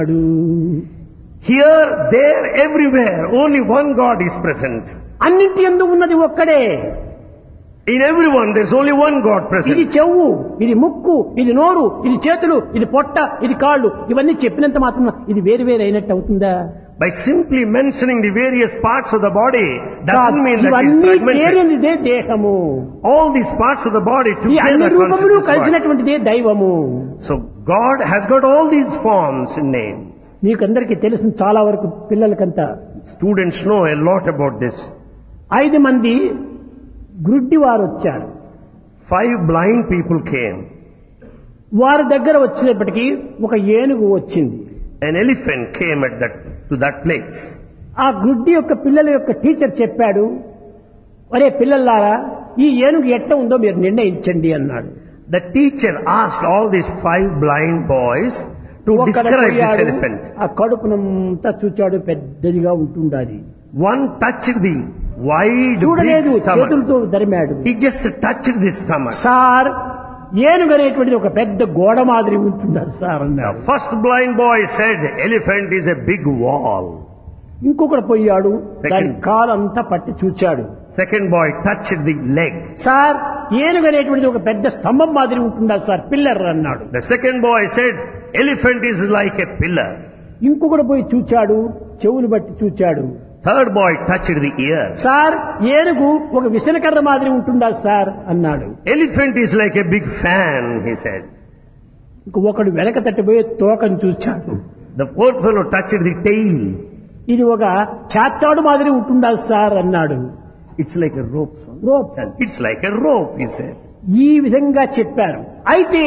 Here, there, everywhere, only one God is present. అన్నింటి ఎందు ఉన్నది ఒక్కడే In everyone, there's only one God ఇది present. చెవు ఇది ముక్కు ఇది నోరు ఇది చేతులు ఇది పొట్ట ఇది కాళ్ళు ఇవన్నీ చెప్పినంత మాత్రం ఇది వేరు వేరు అయినట్టు అవుతుందా By simply mentioning the various parts of the body doesn't mean that it's ఇవన్నీ fragmented. చేరినదే దేహము All these parts of the body ఈ అన్ని together రూపములు constitute this body. కలిసినటువంటిదే దైవము So God has got all these forms and names. నీకందరికీ తెలుసు చాలా వరకు పిల్లలకంతా Students know a lot about this. ఐదు మంది గ్రుడ్డి వారు వచ్చారు Five blind people came. వారి దగ్గర వచ్చినప్పటికీ ఒక ఏనుగు వచ్చింది An elephant came at that, to that place. ఆ గ్రుడ్డి యొక్క పిల్లల యొక్క టీచర్ చెప్పాడు ఒరే పిల్లల్లారా ఈ ఏనుగు ఎట్ట ఉందో మీరు నిర్ణయించండి అన్నాడు The teacher asked all these five blind boys to ఒక్కడ describe this పోయాడు, elephant. ఆ కడుపునంతా చూచాడు పెద్దదిగా ఉంటుండాలి One touched the wide, చూడలేదు big stomach. చేతులతో దరిమాడు He just touched the stomach. Sir ఏనుగు అనేటువంటిది ఒక పెద్ద గోడ మాదిరి ఉంటున్నారు సార్ The అన్నాడు first blind boy said, elephant is a big wall. ఇంకొకడు పోయాడు Second. దాని కాలంతా పట్టి చూచాడు Second boy touched the leg. Sir ఏనుగు అనేటువంటిది ఒక పెద్ద స్తంభం మాదిరి ఉంటుందా సార్ పిల్లర్ అన్నాడు The second boy said, elephant is like a pillar. ఇంకొకడు పోయి చూచాడు చెవులు బట్టి చూచాడు Third boy touched the ear. Sir ఏనుగు ఒక విసనకర్ర మాదిరి ఉంటుందా సార్ అన్నాడు Elephant is like a big fan, he said. ఇంకొకడు వెనక తట్టిపోయి తోకను చూచాడు The fourth fellow touched the tail. ఇది ఒక చాత్తాడు మాదిరి ఉంటుందా సార్ అన్నాడు It's like a rope. son. Rope It's like a rope, he said. ఈ విధంగా చెప్పారు అయితే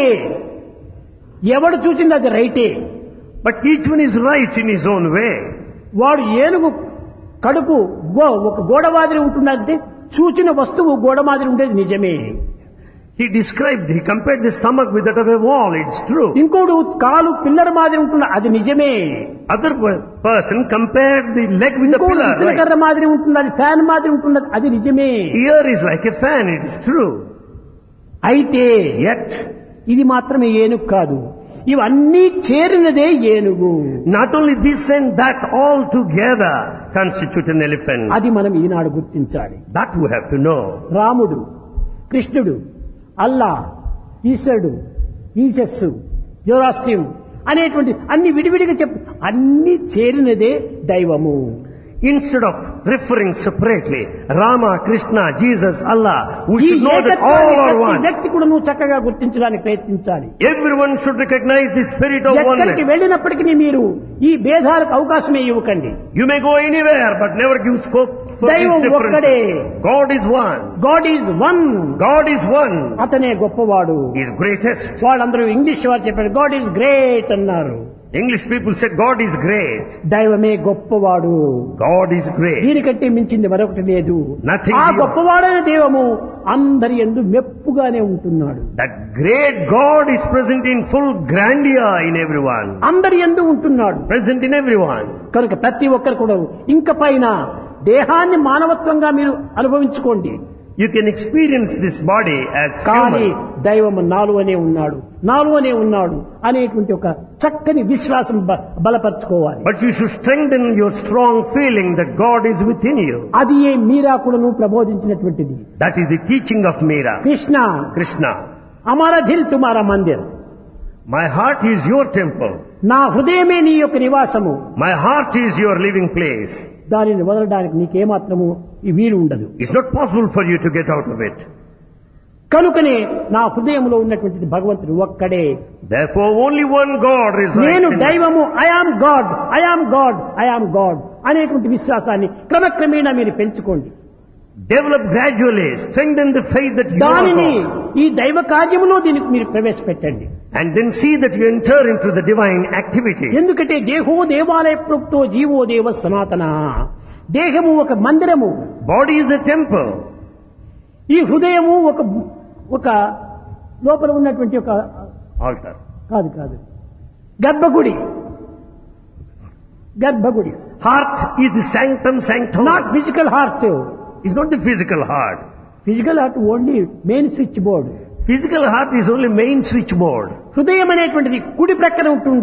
ఎవడు చూసింది అది రైటే But each one is right in his own way. వాడు ఏనుగు కడుపు గో ఒక గోడ మాదిరి ఉంటుందంటే చూచిన వస్తువు గోడ మాదిరి ఉండేది నిజమే He described, he compared the stomach with that of a wall. It's true. ఇంకోడు కాలు పిల్లర్ మాదిరి ఉంటుంది అది నిజమే Other per- person compared the leg with the ఇంకోడు pillar. Right? విసనకర్ర మాదిరి ఉంటుంది అది ఫ్యాన్ మాదిరి ఉంటుంది అది నిజమే Ear is like a fan. It is true. అయితే Yet, ఇది మాత్రమే ఏనుగు కాదు ఇవన్నీ చేరినదే ఏనుగు not only this and that all together constitute an elephant. అది మనం ఈనాడు గుర్తించాలి That we have to know. రాముడు కృష్ణుడు అల్లా ఈశ్వరుడు ఈశస్సు జోరాస్ట్రియం అనేటువంటి అన్ని విడివిడిగా చెప్పు అన్ని చేరినదే దైవము Instead of referring separately, Rama, Krishna, Jesus, Allah, we ఈ should know that all ఏకత్వాన్ని are ప్రతి one. వ్యక్తి కూడా నువ్వు చక్కగా గుర్తించడానికి ప్రయత్నించాలి Everyone should recognize the spirit of ఎక్కడికి oneness. వెళ్ళినప్పటికీ మీరు ఈ భేదాలకు అవకాశమే ఇవ్వకండి You may go anywhere, but never give scope for దైవం these ఒక్కడే. differences. God is one. God is one God is one. అతనే గొప్పవాడు He is greatest. వాళ్ళందరూ ఇంగ్లీష్ వారు చెప్పారు గాడ్ ఈజ్ గ్రేట్ అన్నారు English people said God is great. దైవమే గొప్పవాడు God is great. దీనికంటే మించింది మరొకటి లేదు Nothing ఆ beyond. గొప్పవాడైన దైవము అందరి ఎందు మెప్పుగానే ఉంటున్నాడు That great God is present in full grandeur in everyone. అందరి ఎందు ఉంటున్నాడు Present in everyone. కనుక ప్రతి ఒక్కరు కూడా ఇంక పైన దేహాన్ని మానవత్వంగా మీరు అనుభవించుకోండి You can experience this body as కానీ human. దైవము నాలువనే ఉన్నాడు నాలువనే ఉన్నాడు అనేటువంటి ఒక చక్కని విశ్వాసం బ- బలపరచుకోవాలి But you should strengthen your strong feeling that God is within you. అది ఏ మీరాకులను ప్రబోధించినటువంటిది That is the teaching of Meera. Krishna Krishna. అమర Dil తుమారా Mandir My heart is your temple. నా హృదయమే నీ యొక్క నివాసము My heart is your living place. దానిని వదలడానికి నీకేమాత్రము ఈ వీలు ఉండదు It's not possible for you to get out of it. కనుకనే నా హృదయంలో ఉన్నటువంటిది భగవంతుడు ఒక్కడే Therefore, only one God resides నేను in you. దైవము I am God I am God I am God అనేటువంటి విశ్వాసాన్ని క్రమక్రమేణా మీరు పెంచుకోండి Develop gradually. Strengthen the faith that you are దానిని God. ఈ దైవ కార్యములో దీనికి మీరు ప్రవేశపెట్టండి And then see that you enter into the divine activity. ఎందుకంటే దేహో దేవాలయ ప్రోక్తో జీవో దేవ సనాతన దేహము ఒక మందిరము Body is a temple. ఈ హృదయము ఒక ఒక లోపల ఉన్నటువంటి ఒక Altar. కాదు కాదు గర్భగుడి గర్భగుడి Heart is the sanctum sanctorum. Not physical heart It's not the physical heart. Physical heart only main switch board Physical heart is only main switchboard. హృదయం అనేటువంటిది కుడి ప్రక్కన ఉంటుండాలి